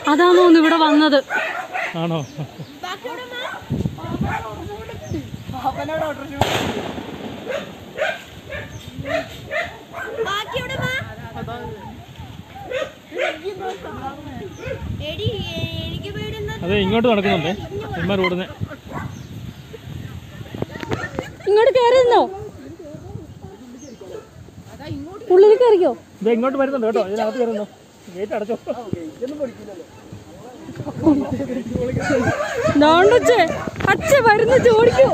അതാന്ന് തോന്നുന്നു ഇവിടെ വന്നത് ആണോ എടി എനിക്ക് പേടുന്ന അതെ ഇങ്ങോട്ട് നടക്കുന്നുണ്ടേ ഇമാർ ഓടുന്നേ ഇങ്ങോട്ട് കയറിയിരുന്നോ ഉള്ളിൽ കയറിക്കോ ഇത് ഇങ്ങോട്ട് വരുന്നുണ്ട് കേട്ടോ ഇതിനകത്ത് കയറുന്നോ ഗേറ്റ് അടച്ചോ ദാണ്ടച്ചേ അച്ഛ വരുന്ന ചോടിക്കോ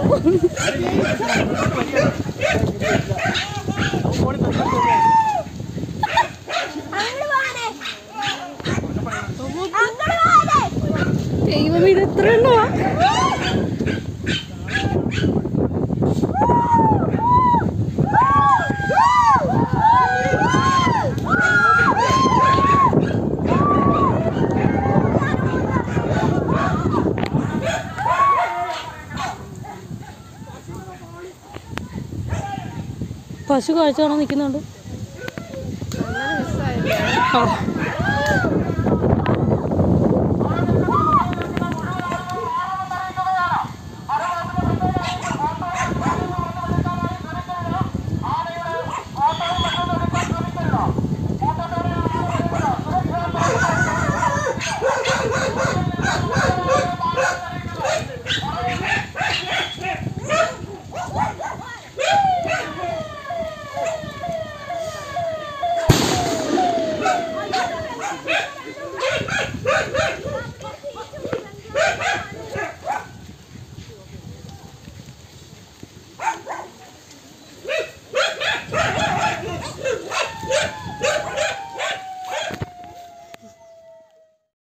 അങ്ങോട്ട് പോകാനേ അങ്ങോട്ട് പോകാനേ ദൈവം ഇത് എത്ര എണ്ണമാ പശു കാഴ്ച കാണാൻ നിൽക്കുന്നുണ്ട് ആ